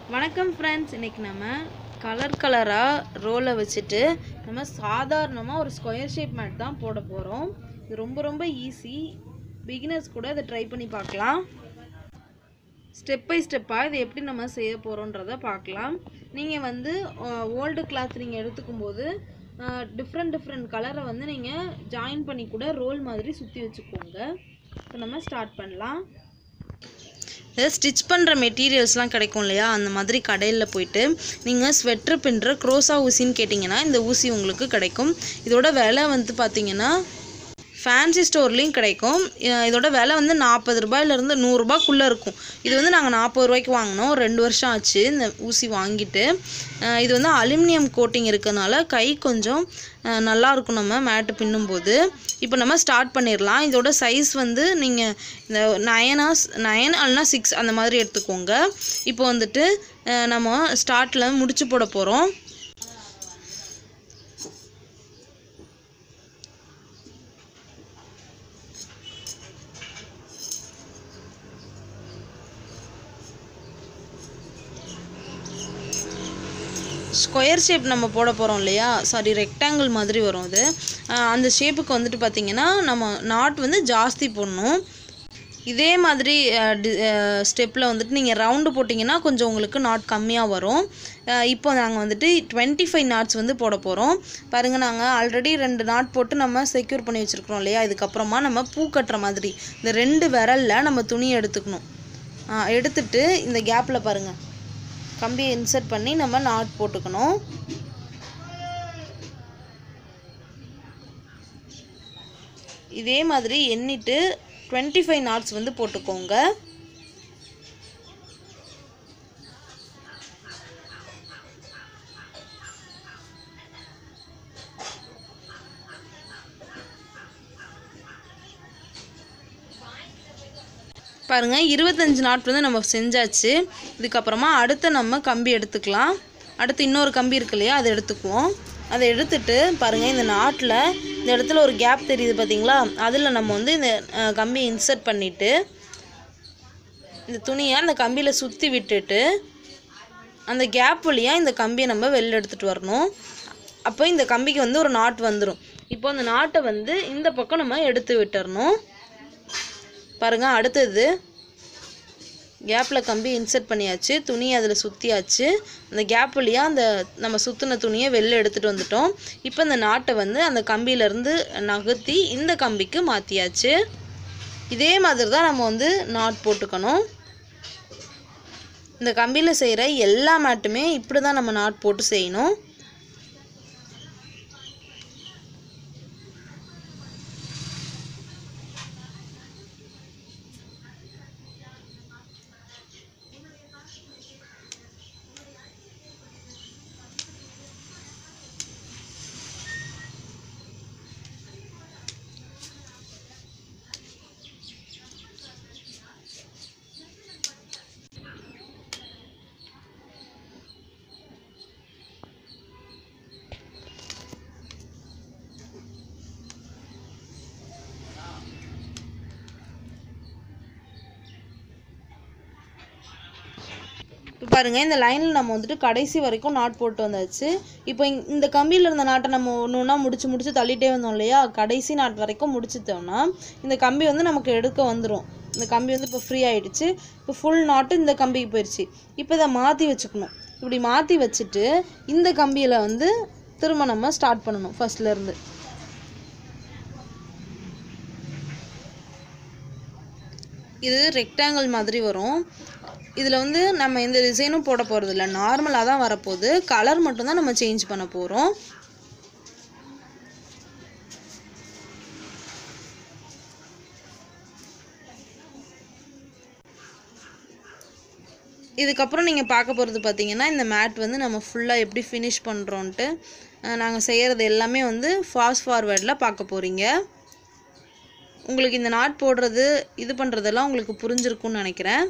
வணக்கம் ஃப்ரெண்ட்ஸ் இன்னைக்கு நம்ம கலர் கலராக ரோலை வச்சுட்டு நம்ம சாதாரணமாக ஒரு ஸ்கொயர் ஷேப் மேட் தான் போட போகிறோம் இது ரொம்ப ரொம்ப ஈஸி பிகினர்ஸ் கூட இதை ட்ரை பண்ணி பார்க்கலாம் ஸ்டெப் பை ஸ்டெப்பாக இதை எப்படி நம்ம செய்ய போகிறோன்றத பார்க்கலாம் நீங்கள் வந்து ஓல்டு கிளாத் நீங்கள் எடுத்துக்கும் போது டிஃப்ரெண்ட் டிஃப்ரெண்ட் கலரை வந்து நீங்கள் ஜாயின் பண்ணி கூட ரோல் மாதிரி சுற்றி வச்சுக்கோங்க இப்போ நம்ம ஸ்டார்ட் பண்ணலாம் இதை ஸ்டிச் பண்ணுற மெட்டீரியல்ஸ்லாம் கிடைக்கும் இல்லையா அந்த மாதிரி கடையில் போயிட்டு நீங்கள் ஸ்வெட்ரு பின்னுற க்ரோஸா ஊசின்னு கேட்டிங்கன்னா இந்த ஊசி உங்களுக்கு கிடைக்கும் இதோட விலை வந்து பார்த்தீங்கன்னா ஃபேன்சி ஸ்டோர்லேயும் கிடைக்கும் அஹ் இதோட விலை வந்து நாற்பது ரூபாயிலேருந்து நூறுரூபாக்குள்ளே இருக்கும் இது வந்து நாங்கள் நாற்பது ரூபாய்க்கு வாங்கினோம் ரெண்டு வருஷம் ஆச்சு இந்த ஊசி வாங்கிட்டு அஹ் இது வந்து அலுமினியம் கோட்டிங் இருக்கறனால கை கொஞ்சம் அஹ் நல்லா இருக்கும் நம்ம மேட்டு பின்னும்போது இப்போ நம்ம ஸ்டார்ட் பண்ணிடலாம் இதோட சைஸ் வந்து நீங்கள் இந்த நயனா நயன் அல்லனா சிக்ஸ் அந்த மாதிரி எடுத்துக்கோங்க இப்போ வந்துட்டு அஹ் நம்ம ஸ்டார்ட்டில் முடிச்சு போட போகிறோம் ஸ்கொயர் ஷேப் நம்ம போட போகிறோம் இல்லையா சாரி ரெக்டாங்கிள் மாதிரி வரும் அது அஹ் அந்த ஷேப்புக்கு வந்துட்டு பார்த்திங்கன்னா நம்ம நாட் வந்து ஜாஸ்தி போடணும் இதே மாதிரி ஸ்டெப்பில் வந்துட்டு நீங்கள் ரவுண்டு போட்டிங்கன்னா கொஞ்சம் உங்களுக்கு நாட் கம்மியாக வரும் அஹ் இப்போ நாங்கள் வந்துட்டு டுவெண்ட்டி ஃபைவ் நாட்ஸ் வந்து போட போகிறோம் பாருங்கள் நாங்கள் ஆல்ரெடி ரெண்டு நாட் போட்டு நம்ம செக்யூர் பண்ணி வச்சுருக்கிறோம் இல்லையா இதுக்கப்புறமா நம்ம பூ கட்டுற மாதிரி இந்த ரெண்டு விரலில் நம்ம துணியை எடுத்துக்கணும் அஹ் எடுத்துட்டு இந்த கேப்பில் பாருங்கள் கம்பியை இன்சர்ட் பண்ணி நம்ம நாட் போட்டுக்கணும் இதே மாதிரி எண்ணிட்டு டுவெண்ட்டி ஃபைவ் நாட்ஸ் வந்து போட்டுக்கோங்க பாருங்கள் இருபத்தஞ்சு நாட் வந்து நம்ம செஞ்சாச்சு இதுக்கப்புறமா அடுத்து நம்ம கம்பி எடுத்துக்கலாம் அடுத்து இன்னொரு கம்பி இருக்கு இல்லையா அதை எடுத்துக்குவோம் அதை எடுத்துட்டு பாருங்கள் இந்த நாட்டில் இந்த இடத்துல ஒரு கேப் தெரியுது பார்த்தீங்களா அதில் நம்ம வந்து இந்த அஹ், கம்பியை இன்சர்ட் பண்ணிவிட்டு இந்த துணியை அந்த கம்பியில் சுற்றி விட்டுட்டு அந்த கேப் வழியாக இந்த கம்பியை நம்ம வெளில எடுத்துகிட்டு வரணும் அப்போ இந்த கம்பிக்கு வந்து ஒரு நாட் வந்துடும் இப்போ அந்த நாட்டை வந்து இந்த பக்கம் நம்ம எடுத்து விட்டுறணும் பாருங்கள் அடுத்தது கேப்பில் கம்பி இன்சர்ட் பண்ணியாச்சு துணி அதில் சுற்றியாச்சு அந்த கேப் வழியாக அந்த நம்ம சுற்றின துணியை வெளில எடுத்துகிட்டு வந்துட்டோம் இப்போ இந்த நாட்டை வந்து அந்த கம்பியிலேருந்து நகர்த்தி இந்த கம்பிக்கு மாற்றியாச்சு இதே மாதிரி தான் நம்ம வந்து நாட் போட்டுக்கணும் இந்த கம்பியில் செய்கிற எல்லா மேட்டுமே இப்படி தான் நம்ம நாட் போட்டு செய்யணும் இப்போ பாருங்கள் இந்த லைனில் நம்ம வந்துட்டு கடைசி வரைக்கும் நாட் போட்டு வந்தாச்சு இப்போ இங்- இந்த கம்பியில் இருந்த நாட்டை நம்ம ஒன்று ஒன்றா முடிச்சு முடிச்சு தள்ளிட்டே வந்தோம் இல்லையா கடைசி நாட் வரைக்கும் முடிச்சிட்டோம்னா இந்த கம்பி வந்து நமக்கு எடுக்க வந்துடும் இந்த கம்பி வந்து இப்போ ஃப்ரீ ஆயிடுச்சு இப்போ ஃபுல் நாட்டு இந்த கம்பிக்கு போயிடுச்சு இப்போ இதை மாற்றி வச்சுக்கணும் இப்படி மாற்றி வச்சுட்டு இந்த கம்பியில் வந்து திரும்ப நம்ம ஸ்டார்ட் பண்ணணும் ஃபர்ஸ்ட்லேருந்து இது ரெக்டாங்கிள் மாதிரி வரும் இதில் வந்து நம்ம எந்த டிசைனும் போட போகிறது இல்லை நார்மலாக தான் வரப்போகுது கலர் மட்டும்தான் நம்ம சேஞ்ச் பண்ண போகிறோம் இதுக்கப்புறம் நீங்கள் பார்க்க போகிறது பார்த்தீங்கன்னா இந்த மேட் வந்து நம்ம ஃபுல்லாக எப்படி ஃபினிஷ் பண்ணுறோன்ட்டு நாங்கள் செய்கிறது எல்லாமே வந்து ஃபாஸ்ட் ஃபார்வேர்டில் பார்க்க போகிறீங்க உங்களுக்கு இந்த நாட் போடுறது இது பண்ணுறதெல்லாம் உங்களுக்கு புரிஞ்சிருக்கும்னு நினைக்கிறேன்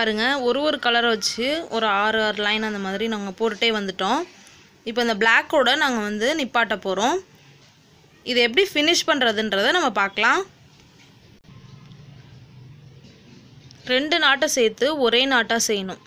பாருங்கள் ஒரு ஒரு கலரை வச்சு ஒரு ஆறு ஆறு லைன் அந்த மாதிரி நாங்கள் போட்டுட்டே வந்துட்டோம் இப்போ இந்த பிளாக்கோட நாங்கள் வந்து நிப்பாட்ட போகிறோம் இதை எப்படி ஃபினிஷ் பண்ணுறதுன்றதை நம்ம பார்க்கலாம் ரெண்டு நாட்டை சேர்த்து ஒரே நாட்டாக செய்யணும்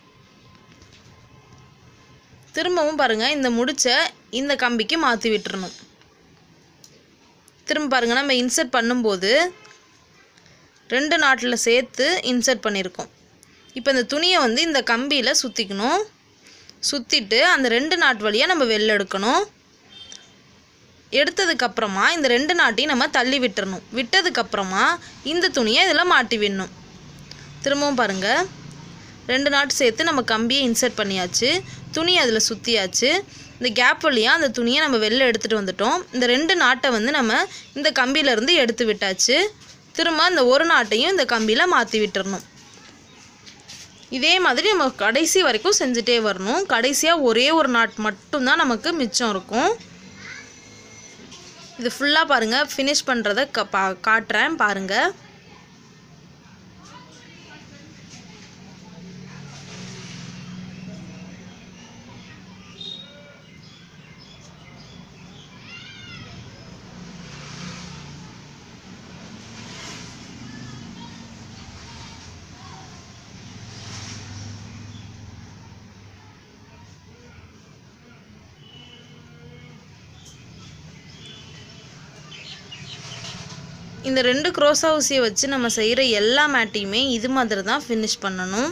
திரும்பவும் பாருங்கள் இந்த முடிச்ச இந்த கம்பிக்கு மாற்றி விட்டுறணும் திரும்ப பாருங்கள் நம்ம இன்சர்ட் பண்ணும்போது ரெண்டு நாட்டில் சேர்த்து இன்சர்ட் பண்ணியிருக்கோம் இப்போ இந்த துணியை வந்து இந்த கம்பியில் சுற்றிக்கணும் சுற்றிட்டு அந்த ரெண்டு நாட் வழியாக நம்ம வெளில எடுக்கணும் எடுத்ததுக்கப்புறமா இந்த ரெண்டு நாட்டையும் நம்ம தள்ளி விட்டுறணும் விட்டதுக்கப்புறமா இந்த துணியை இதில் மாட்டி விடணும் திரும்பவும் பாருங்கள் ரெண்டு நாட்டு சேர்த்து நம்ம கம்பியை இன்சர்ட் பண்ணியாச்சு துணி அதில் சுற்றியாச்சு இந்த கேப் வழியாக அந்த துணியை நம்ம வெளில எடுத்துகிட்டு வந்துட்டோம் இந்த ரெண்டு நாட்டை வந்து நம்ம இந்த கம்பியிலேருந்து எடுத்து விட்டாச்சு திரும்ப இந்த ஒரு நாட்டையும் இந்த கம்பியில் மாற்றி விட்டுறணும் இதே மாதிரி நம்ம கடைசி வரைக்கும் செஞ்சுட்டே வரணும் கடைசியாக ஒரே ஒரு நாட் மட்டும்தான் நமக்கு மிச்சம் இருக்கும் இது ஃபுல்லாக பாருங்கள் ஃபினிஷ் பண்ணுறத க பா காட்டுறேன் பாருங்கள் இந்த ரெண்டு க்ரோஸா ஊசியை வச்சு நம்ம செய்கிற எல்லா மேட்டையுமே இது மாதிரி தான் ஃபினிஷ் பண்ணணும்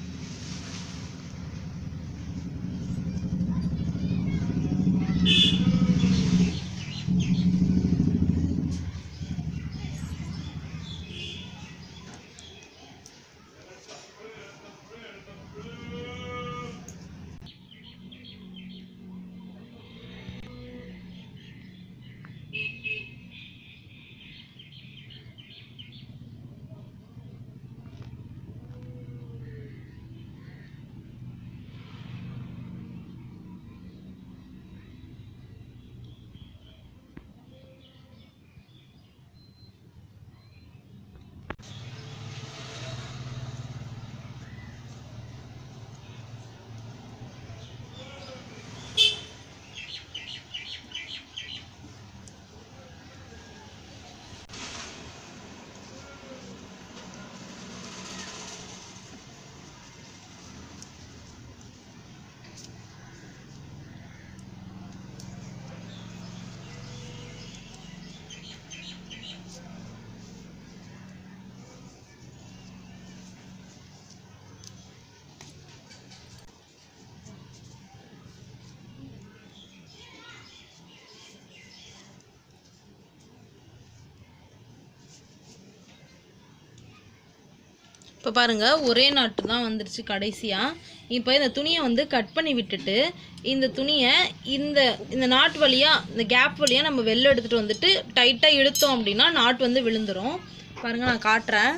இப்போ பாருங்கள் ஒரே நாட்டு தான் வந்துருச்சு கடைசியாக இப்போ இந்த துணியை வந்து கட் பண்ணி விட்டுட்டு இந்த துணியை இந்த இந்த நாட் வழியாக இந்த கேப் வழியாக நம்ம வெளில எடுத்துகிட்டு வந்துட்டு டைட்டாக இழுத்தோம் அப்படின்னா நாட் வந்து விழுந்துரும் பாருங்கள் நான் காட்டுறேன்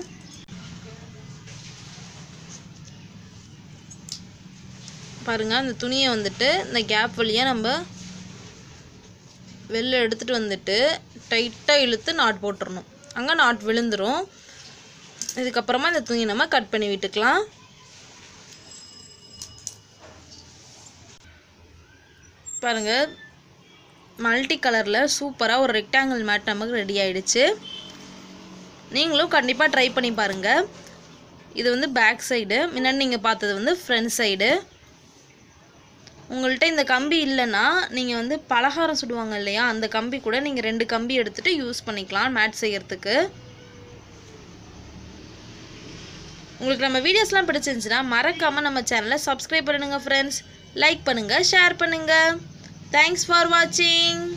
பாருங்கள் அந்த துணியை வந்துட்டு இந்த கேப் வழியாக நம்ம வெளில எடுத்துகிட்டு வந்துட்டு டைட்டாக இழுத்து நாட் போட்டுறணும் அங்கே நாட் விழுந்துரும் இதுக்கப்புறமா இந்த துணி நம்ம கட் பண்ணி விட்டுக்கலாம் பாருங்கள் மல்டி கலரில் சூப்பராக ஒரு ரெக்டாங்கிள் மேட் நமக்கு ரெடி ஆயிடுச்சு நீங்களும் கண்டிப்பாக ட்ரை பண்ணி பாருங்கள் இது வந்து பேக் சைடு முன்னாடி நீங்கள் பார்த்தது வந்து ஃப்ரண்ட் சைடு உங்கள்கிட்ட இந்த கம்பி இல்லைன்னா நீங்கள் வந்து பலகாரம் சுடுவாங்க இல்லையா அந்த கம்பி கூட நீங்கள் ரெண்டு கம்பி எடுத்துகிட்டு யூஸ் பண்ணிக்கலாம் மேட் செய்யறதுக்கு உங்களுக்கு நம்ம வீடியோஸ்லாம் பிடிச்சிருந்துச்சுன்னா மறக்காமல் நம்ம சேனலை சப்ஸ்கிரைப் பண்ணுங்கள் ஃப்ரெண்ட்ஸ் லைக் பண்ணுங்கள் ஷேர் பண்ணுங்கள் தேங்க்ஸ் ஃபார் வாட்சிங்